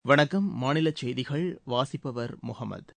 வணக்கம் மாநில செய்திகள் வாசிப்பவர் முகமது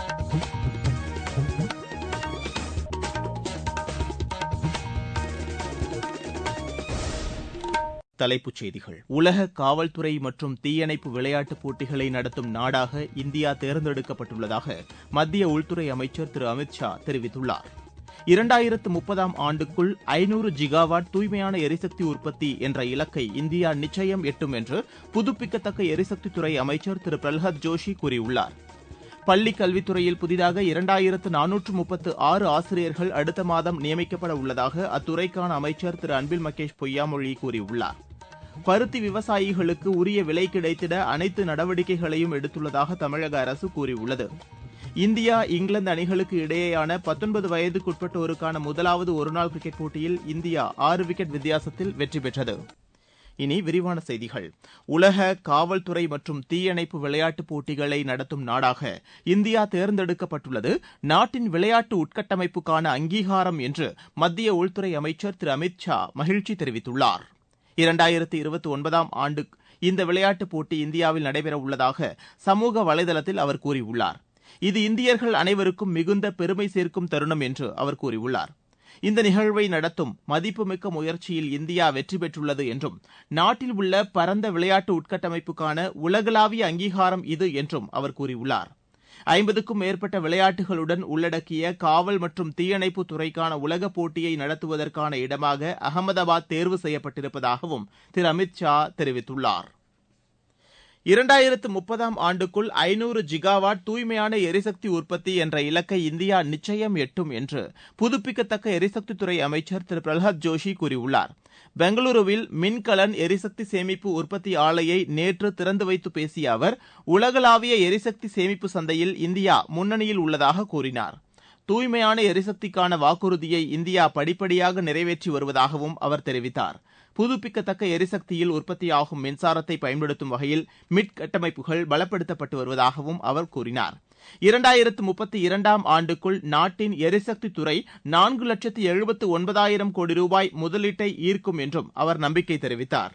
தலைப்புச் செய்திகள் உலக காவல்துறை மற்றும் தீயணைப்பு விளையாட்டுப் போட்டிகளை நடத்தும் நாடாக இந்தியா தேர்ந்தெடுக்கப்பட்டுள்ளதாக மத்திய உள்துறை அமைச்சர் திரு அமித் ஷா தெரிவித்துள்ளார் இரண்டாயிரத்து முப்பதாம் ஆண்டுக்குள் ஐநூறு ஜிகாவாட் தூய்மையான எரிசக்தி உற்பத்தி என்ற இலக்கை இந்தியா நிச்சயம் எட்டும் என்று புதுப்பிக்கத்தக்க எரிசக்தித்துறை அமைச்சர் திரு பிரல்ஹாத் ஜோஷி கூறியுள்ளார் பள்ளிக் கல்வித்துறையில் புதிதாக இரண்டாயிரத்து நானூற்று முப்பத்து ஆறு ஆசிரியர்கள் அடுத்த மாதம் நியமிக்கப்பட உள்ளதாக அத்துறைக்கான அமைச்சர் திரு அன்பில் மகேஷ் பொய்யாமொழி கூறியுள்ளார் பருத்தி விவசாயிகளுக்கு உரிய விலை கிடைத்திட அனைத்து நடவடிக்கைகளையும் எடுத்துள்ளதாக தமிழக அரசு கூறியுள்ளது இந்தியா இங்கிலாந்து அணிகளுக்கு இடையேயான பத்தொன்பது வயதுக்குட்பட்டோருக்கான முதலாவது ஒருநாள் கிரிக்கெட் போட்டியில் இந்தியா ஆறு விக்கெட் வித்தியாசத்தில் வெற்றி பெற்றது இனி விரிவான செய்திகள் உலக காவல்துறை மற்றும் தீயணைப்பு விளையாட்டுப் போட்டிகளை நடத்தும் நாடாக இந்தியா தேர்ந்தெடுக்கப்பட்டுள்ளது நாட்டின் விளையாட்டு உட்கட்டமைப்புக்கான அங்கீகாரம் என்று மத்திய உள்துறை அமைச்சர் திரு அமித் ஷா மகிழ்ச்சி தெரிவித்துள்ளார் இரண்டாயிரத்து இருபத்தி ஒன்பதாம் ஆண்டு இந்த விளையாட்டுப் போட்டி இந்தியாவில் நடைபெறவுள்ளதாக சமூக வலைதளத்தில் அவர் கூறியுள்ளார் இது இந்தியர்கள் அனைவருக்கும் மிகுந்த பெருமை சேர்க்கும் தருணம் என்று அவர் கூறியுள்ளார் இந்த நிகழ்வை நடத்தும் மதிப்புமிக்க முயற்சியில் இந்தியா வெற்றி பெற்றுள்ளது என்றும் நாட்டில் உள்ள பரந்த விளையாட்டு உட்கட்டமைப்புக்கான உலகளாவிய அங்கீகாரம் இது என்றும் அவர் கூறியுள்ளார் ஐம்பதுக்கும் மேற்பட்ட விளையாட்டுகளுடன் உள்ளடக்கிய காவல் மற்றும் தீயணைப்பு துறைக்கான உலகப் போட்டியை நடத்துவதற்கான இடமாக அகமதாபாத் தேர்வு செய்யப்பட்டிருப்பதாகவும் திரு அமித் ஷா தெரிவித்துள்ளார் இரண்டாயிரத்து முப்பதாம் ஆண்டுக்குள் ஐநூறு ஜிகாவாட் தூய்மையான எரிசக்தி உற்பத்தி என்ற இலக்கை இந்தியா நிச்சயம் எட்டும் என்று புதுப்பிக்கத்தக்க எரிசக்தித்துறை அமைச்சர் திரு பிரல்ஹாத் ஜோஷி கூறியுள்ளார் பெங்களூருவில் மின்கலன் எரிசக்தி சேமிப்பு உற்பத்தி ஆலையை நேற்று திறந்து வைத்து பேசிய அவர் உலகளாவிய எரிசக்தி சேமிப்பு சந்தையில் இந்தியா முன்னணியில் உள்ளதாக கூறினார் தூய்மையான எரிசக்திக்கான வாக்குறுதியை இந்தியா படிப்படியாக நிறைவேற்றி வருவதாகவும் அவர் தெரிவித்தார் புதுப்பிக்கத்தக்க எரிசக்தியில் உற்பத்தியாகும் மின்சாரத்தை பயன்படுத்தும் வகையில் மின்கட்டமைப்புகள் பலப்படுத்தப்பட்டு வருவதாகவும் அவர் கூறினார் இரண்டாயிரத்து முப்பத்தி இரண்டாம் ஆண்டுக்குள் நாட்டின் எரிசக்தி துறை நான்கு லட்சத்து எழுபத்து ஒன்பதாயிரம் கோடி ரூபாய் முதலீட்டை ஈர்க்கும் என்றும் அவர் நம்பிக்கை தெரிவித்தார்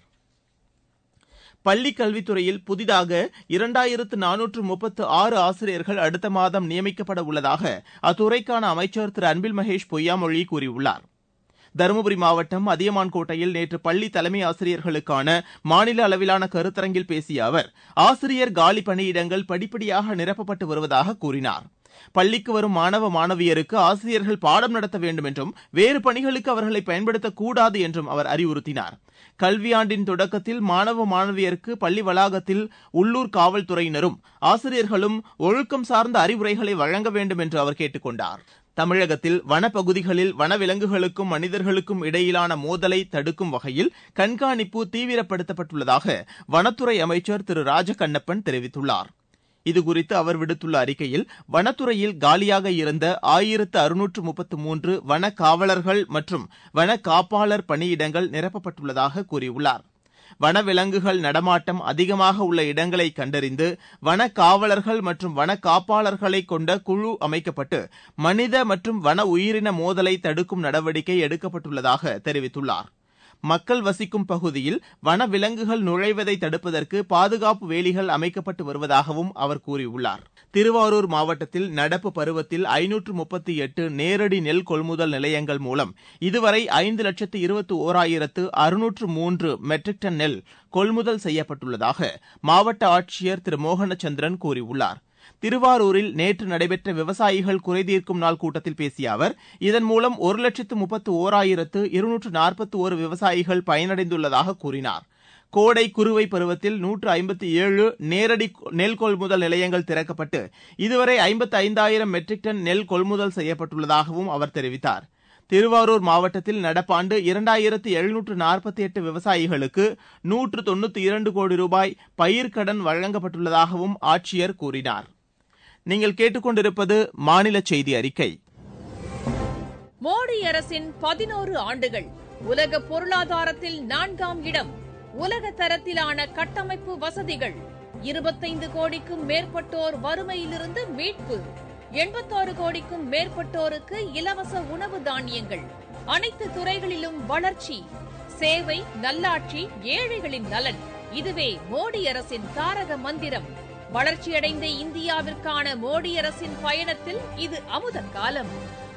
பள்ளிக் கல்வித்துறையில் புதிதாக இரண்டாயிரத்து நானூற்று முப்பத்து ஆறு ஆசிரியர்கள் அடுத்த மாதம் நியமிக்கப்பட உள்ளதாக அத்துறைக்கான அமைச்சர் திரு அன்பில் மகேஷ் பொய்யாமொழி கூறியுள்ளார் தருமபுரி மாவட்டம் அதியமான்கோட்டையில் நேற்று பள்ளி தலைமை ஆசிரியர்களுக்கான மாநில அளவிலான கருத்தரங்கில் பேசிய அவர் ஆசிரியர் காலி பணியிடங்கள் படிப்படியாக நிரப்பப்பட்டு வருவதாக கூறினார் பள்ளிக்கு வரும் மாணவ மாணவியருக்கு ஆசிரியர்கள் பாடம் நடத்த வேண்டும் என்றும் வேறு பணிகளுக்கு அவர்களை பயன்படுத்தக்கூடாது என்றும் அவர் அறிவுறுத்தினார் கல்வியாண்டின் தொடக்கத்தில் மாணவ மாணவியருக்கு பள்ளி வளாகத்தில் உள்ளூர் காவல்துறையினரும் ஆசிரியர்களும் ஒழுக்கம் சார்ந்த அறிவுரைகளை வழங்க வேண்டும் என்று அவர் கேட்டுக் கொண்டார் தமிழகத்தில் வனப்பகுதிகளில் வனவிலங்குகளுக்கும் மனிதர்களுக்கும் இடையிலான மோதலை தடுக்கும் வகையில் கண்காணிப்பு தீவிரப்படுத்தப்பட்டுள்ளதாக வனத்துறை அமைச்சர் திரு ராஜகண்ணப்பன் தெரிவித்துள்ளார் இதுகுறித்து அவர் விடுத்துள்ள அறிக்கையில் வனத்துறையில் காலியாக இருந்த ஆயிரத்து அறுநூற்று முப்பத்து மூன்று வன காவலர்கள் மற்றும் வன காப்பாளர் பணியிடங்கள் நிரப்பப்பட்டுள்ளதாக கூறியுள்ளார் வனவிலங்குகள் நடமாட்டம் அதிகமாக உள்ள இடங்களை கண்டறிந்து வன காவலர்கள் மற்றும் வன காப்பாளர்களை கொண்ட குழு அமைக்கப்பட்டு மனித மற்றும் வன உயிரின மோதலை தடுக்கும் நடவடிக்கை எடுக்கப்பட்டுள்ளதாக தெரிவித்துள்ளார் மக்கள் வசிக்கும் பகுதியில் வனவிலங்குகள் நுழைவதை தடுப்பதற்கு பாதுகாப்பு வேலிகள் அமைக்கப்பட்டு வருவதாகவும் அவர் கூறியுள்ளார் திருவாரூர் மாவட்டத்தில் நடப்பு பருவத்தில் ஐநூற்று முப்பத்தி எட்டு நேரடி நெல் கொள்முதல் நிலையங்கள் மூலம் இதுவரை ஐந்து லட்சத்து இருபத்தி ஓராயிரத்து அறுநூற்று மூன்று மெட்ரிக் டன் நெல் கொள்முதல் செய்யப்பட்டுள்ளதாக மாவட்ட ஆட்சியர் திரு மோகனச்சந்திரன் கூறியுள்ளார் திருவாரூரில் நேற்று நடைபெற்ற விவசாயிகள் குறைதீர்க்கும் நாள் கூட்டத்தில் பேசிய அவர் இதன் மூலம் ஒரு லட்சத்து முப்பத்து ஓராயிரத்து இருநூற்று நாற்பத்தி ஒரு விவசாயிகள் பயனடைந்துள்ளதாக கூறினார் கோடை குறுவை பருவத்தில் நூற்று ஐம்பத்தி ஏழு நேரடி நெல் கொள்முதல் நிலையங்கள் திறக்கப்பட்டு இதுவரை ஐம்பத்தி ஐந்தாயிரம் மெட்ரிக் டன் நெல் கொள்முதல் செய்யப்பட்டுள்ளதாகவும் அவர் தெரிவித்தார் திருவாரூர் மாவட்டத்தில் நடப்பாண்டு இரண்டாயிரத்து எழுநூற்று நாற்பத்தி எட்டு விவசாயிகளுக்கு நூற்று தொண்ணூத்தி இரண்டு கோடி ரூபாய் பயிர்க்கடன் வழங்கப்பட்டுள்ளதாகவும் ஆட்சியர் கூறினார் நீங்கள் கேட்டுக்கொண்டிருப்பது மாநில செய்தி அறிக்கை மோடி அரசின் பதினோரு ஆண்டுகள் உலக பொருளாதாரத்தில் நான்காம் இடம் உலக தரத்திலான கட்டமைப்பு வசதிகள் இருபத்தைந்து கோடிக்கும் மேற்பட்டோர் வறுமையிலிருந்து மீட்பு எண்பத்தாறு கோடிக்கும் மேற்பட்டோருக்கு இலவச உணவு தானியங்கள் அனைத்து துறைகளிலும் வளர்ச்சி சேவை நல்லாட்சி ஏழைகளின் நலன் இதுவே மோடி அரசின் தாரக மந்திரம் வளர்ச்சியடைந்த இந்தியாவிற்கான மோடி அரசின் பயணத்தில் இது அமுத காலம்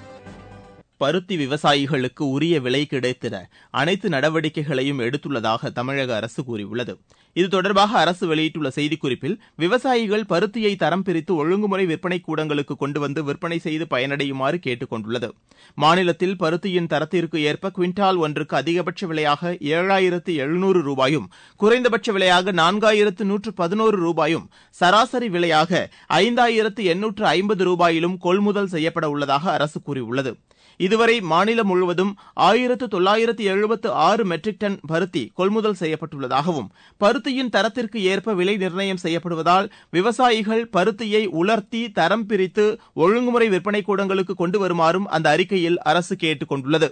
பருத்தி விவசாயிகளுக்கு உரிய விலை கிடைத்திட அனைத்து நடவடிக்கைகளையும் எடுத்துள்ளதாக தமிழக அரசு கூறியுள்ளது இது தொடர்பாக அரசு வெளியிட்டுள்ள செய்திக்குறிப்பில் விவசாயிகள் பருத்தியை தரம் பிரித்து ஒழுங்குமுறை விற்பனை கூடங்களுக்கு கொண்டு வந்து விற்பனை செய்து பயனடையுமாறு கேட்டுக் கொண்டுள்ளது மாநிலத்தில் பருத்தியின் தரத்திற்கு ஏற்ப குவிண்டால் ஒன்றுக்கு அதிகபட்ச விலையாக ஏழாயிரத்து எழுநூறு ரூபாயும் குறைந்தபட்ச விலையாக நான்காயிரத்து நூற்று பதினோரு ரூபாயும் சராசரி விலையாக ஐந்தாயிரத்து எண்ணூற்று ஐம்பது ரூபாயிலும் கொள்முதல் செய்யப்பட உள்ளதாக அரசு கூறியுள்ளது இதுவரை மாநிலம் முழுவதும் ஆயிரத்து தொள்ளாயிரத்து எழுபத்து ஆறு மெட்ரிக் டன் பருத்தி கொள்முதல் செய்யப்பட்டுள்ளதாகவும் பருத்தியின் தரத்திற்கு ஏற்ப விலை நிர்ணயம் செய்யப்படுவதால் விவசாயிகள் பருத்தியை உலர்த்தி தரம் பிரித்து ஒழுங்குமுறை விற்பனை கூடங்களுக்கு கொண்டு வருமாறும் அந்த அறிக்கையில் அரசு கேட்டுக் கொண்டுள்ளது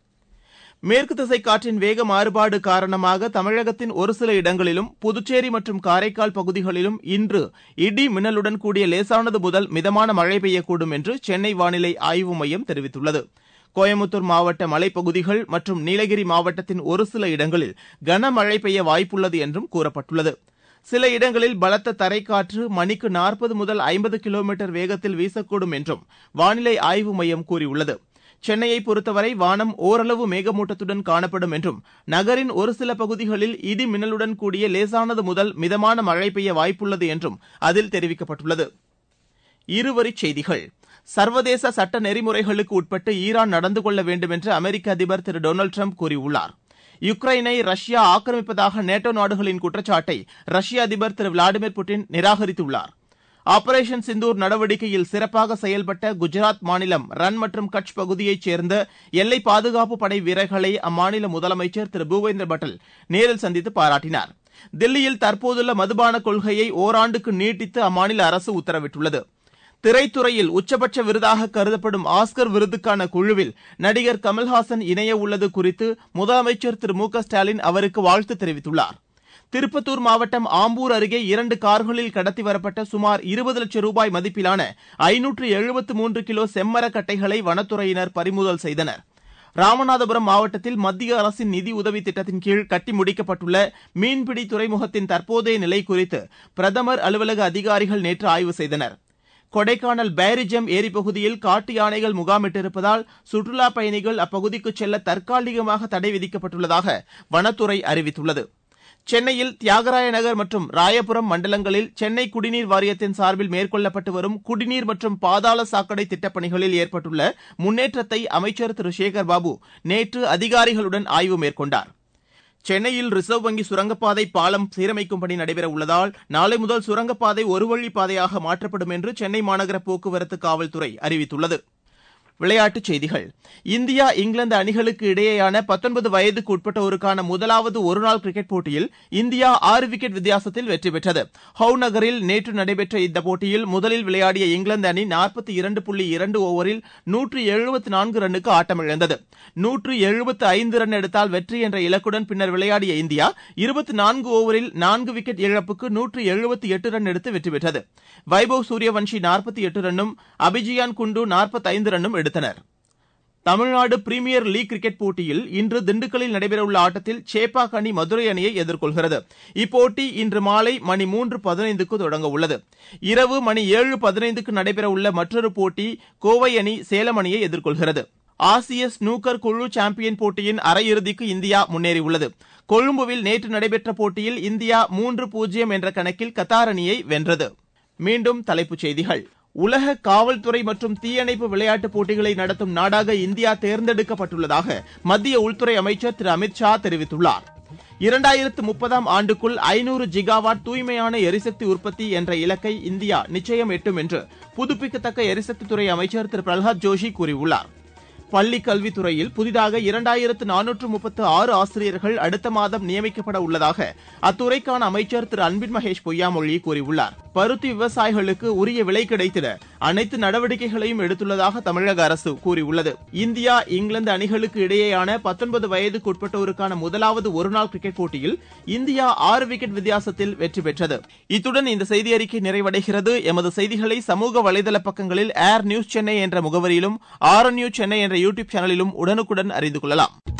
மேற்கு திசை காற்றின் வேக மாறுபாடு காரணமாக தமிழகத்தின் ஒரு சில இடங்களிலும் புதுச்சேரி மற்றும் காரைக்கால் பகுதிகளிலும் இன்று இடி மின்னலுடன் கூடிய லேசானது முதல் மிதமான மழை பெய்யக்கூடும் என்று சென்னை வானிலை ஆய்வு மையம் தெரிவித்துள்ளது கோயம்புத்தூர் மாவட்ட மலைப்பகுதிகள் மற்றும் நீலகிரி மாவட்டத்தின் ஒரு சில இடங்களில் கனமழை பெய்ய வாய்ப்புள்ளது என்றும் கூறப்பட்டுள்ளது சில இடங்களில் பலத்த தரைக்காற்று மணிக்கு நாற்பது முதல் ஐம்பது கிலோமீட்டர் வேகத்தில் வீசக்கூடும் என்றும் வானிலை ஆய்வு மையம் கூறியுள்ளது சென்னையை பொறுத்தவரை வானம் ஓரளவு மேகமூட்டத்துடன் காணப்படும் என்றும் நகரின் ஒரு சில பகுதிகளில் இடி மின்னலுடன் கூடிய லேசானது முதல் மிதமான மழை பெய்ய வாய்ப்புள்ளது என்றும் அதில் தெரிவிக்கப்பட்டுள்ளது இருவரிச் செய்திகள் சர்வதேச சட்ட நெறிமுறைகளுக்கு உட்பட்டு ஈரான் நடந்து கொள்ள வேண்டும் என்று அமெரிக்க அதிபர் திரு டொனால்டு ட்ரம்ப் கூறியுள்ளார் யுக்ரைனை ரஷ்யா ஆக்கிரமிப்பதாக நேட்டோ நாடுகளின் குற்றச்சாட்டை ரஷ்ய அதிபர் திரு விளாடிமிர் புட்டின் நிராகரித்துள்ளார் ஆபரேஷன் சிந்தூர் நடவடிக்கையில் சிறப்பாக செயல்பட்ட குஜராத் மாநிலம் ரன் மற்றும் கட்ச் பகுதியைச் சேர்ந்த எல்லை பாதுகாப்பு படை வீரர்களை அம்மாநில முதலமைச்சர் திரு பூபேந்திர பட்டேல் நேரில் சந்தித்து பாராட்டினார் தில்லியில் தற்போதுள்ள மதுபான கொள்கையை ஓராண்டுக்கு நீட்டித்து அம்மாநில அரசு உத்தரவிட்டுள்ளது திரைத்துறையில் உச்சபட்ச விருதாக கருதப்படும் ஆஸ்கர் விருதுக்கான குழுவில் நடிகர் கமல்ஹாசன் இணைய உள்ளது குறித்து முதலமைச்சர் திரு மு க ஸ்டாலின் அவருக்கு வாழ்த்து தெரிவித்துள்ளார் திருப்பத்தூர் மாவட்டம் ஆம்பூர் அருகே இரண்டு கார்களில் கடத்தி வரப்பட்ட சுமார் இருபது லட்சம் ரூபாய் மதிப்பிலான ஐநூற்று எழுபத்து மூன்று கிலோ செம்மரக் கட்டைகளை வனத்துறையினர் பறிமுதல் செய்தனர் ராமநாதபுரம் மாவட்டத்தில் மத்திய அரசின் நிதி உதவி திட்டத்தின் கீழ் கட்டி முடிக்கப்பட்டுள்ள மீன்பிடி துறைமுகத்தின் தற்போதைய நிலை குறித்து பிரதமர் அலுவலக அதிகாரிகள் நேற்று ஆய்வு செய்தனர் கொடைக்கானல் பேரிஜம் ஏரி பகுதியில் காட்டு யானைகள் முகாமிட்டிருப்பதால் சுற்றுலாப் பயணிகள் அப்பகுதிக்கு செல்ல தற்காலிகமாக தடை விதிக்கப்பட்டுள்ளதாக வனத்துறை அறிவித்துள்ளது சென்னையில் தியாகராய நகர் மற்றும் ராயபுரம் மண்டலங்களில் சென்னை குடிநீர் வாரியத்தின் சார்பில் மேற்கொள்ளப்பட்டு வரும் குடிநீர் மற்றும் பாதாள சாக்கடை திட்டப்பணிகளில் ஏற்பட்டுள்ள முன்னேற்றத்தை அமைச்சர் திரு சேகர் பாபு நேற்று அதிகாரிகளுடன் ஆய்வு மேற்கொண்டார் சென்னையில் ரிசர்வ் வங்கி சுரங்கப்பாதை பாலம் சீரமைக்கும் பணி நடைபெற உள்ளதால் நாளை முதல் சுரங்கப்பாதை ஒரு வழிப் பாதையாக மாற்றப்படும் என்று சென்னை மாநகர போக்குவரத்து காவல்துறை அறிவித்துள்ளது விளையாட்டுச் செய்திகள் இந்தியா இங்கிலாந்து அணிகளுக்கு இடையேயான பத்தொன்பது வயதுக்கு உட்பட்டோருக்கான முதலாவது ஒருநாள் கிரிக்கெட் போட்டியில் இந்தியா ஆறு விக்கெட் வித்தியாசத்தில் வெற்றி பெற்றது ஹவு நகரில் நேற்று நடைபெற்ற இந்த போட்டியில் முதலில் விளையாடிய இங்கிலாந்து அணி நாற்பத்தி இரண்டு புள்ளி இரண்டு ஓவரில் நூற்று எழுபத்து நான்கு ரன்னுக்கு ஆட்டமிழந்தது நூற்று எழுபத்து ஐந்து ரன் எடுத்தால் வெற்றி என்ற இலக்குடன் பின்னர் விளையாடிய இந்தியா இருபத்தி நான்கு ஓவரில் நான்கு விக்கெட் இழப்புக்கு நூற்று எழுபத்தி எட்டு ரன் எடுத்து வெற்றி பெற்றது வைபவ் சூரியவன்ஷி நாற்பத்தி எட்டு ரன்னும் அபிஜியான் குண்டு நாற்பத்தைந்து ரன்னும் எடுத்தனர் தமிழ்நாடு பிரீமியர் லீக் கிரிக்கெட் போட்டியில் இன்று திண்டுக்கல்லில் நடைபெறவுள்ள ஆட்டத்தில் சேப்பாக் அணி மதுரை அணியை எதிர்கொள்கிறது இப்போட்டி இன்று மாலை மணி மூன்று பதினைந்துக்கு தொடங்க உள்ளது இரவு மணி ஏழு பதினைந்துக்கு நடைபெறவுள்ள மற்றொரு போட்டி கோவை அணி சேலம் அணியை எதிர்கொள்கிறது ஆசிய ஸ்னூக்கர் குழு சாம்பியன் போட்டியின் அரையிறுதிக்கு இந்தியா முன்னேறியுள்ளது கொழும்புவில் நேற்று நடைபெற்ற போட்டியில் இந்தியா மூன்று பூஜ்ஜியம் என்ற கணக்கில் கத்தார் அணியை வென்றது மீண்டும் தலைப்புச் செய்திகள் உலக காவல்துறை மற்றும் தீயணைப்பு விளையாட்டுப் போட்டிகளை நடத்தும் நாடாக இந்தியா தேர்ந்தெடுக்கப்பட்டுள்ளதாக மத்திய உள்துறை அமைச்சர் திரு அமித் ஷா தெரிவித்துள்ளார் இரண்டாயிரத்து முப்பதாம் ஆண்டுக்குள் ஐநூறு ஜிகாவாட் தூய்மையான எரிசக்தி உற்பத்தி என்ற இலக்கை இந்தியா நிச்சயம் எட்டும் என்று புதுப்பிக்கத்தக்க எரிசக்தித்துறை அமைச்சர் திரு பிரகலாத் ஜோஷி கூறியுள்ளார் பள்ளி கல்வித்துறையில் புதிதாக இரண்டாயிரத்து நானூற்று முப்பத்து ஆறு ஆசிரியர்கள் அடுத்த மாதம் நியமிக்கப்பட உள்ளதாக அத்துறைக்கான அமைச்சர் திரு அன்பின் மகேஷ் பொய்யாமொழி கூறியுள்ளார் பருத்தி விவசாயிகளுக்கு உரிய விலை கிடைத்திட அனைத்து நடவடிக்கைகளையும் எடுத்துள்ளதாக தமிழக அரசு கூறியுள்ளது இந்தியா இங்கிலாந்து அணிகளுக்கு இடையேயான பத்தொன்பது வயதுக்கு உட்பட்டோருக்கான முதலாவது ஒருநாள் கிரிக்கெட் போட்டியில் இந்தியா ஆறு விக்கெட் வித்தியாசத்தில் வெற்றி பெற்றது இத்துடன் இந்த செய்தி அறிக்கை நிறைவடைகிறது எமது செய்திகளை சமூக வலைதள பக்கங்களில் ஏர் நியூஸ் சென்னை என்ற முகவரியிலும் ஆர் நியூஸ் சென்னை என்ற யூடியூப் சேனலிலும் உடனுக்குடன் அறிந்து கொள்ளலாம்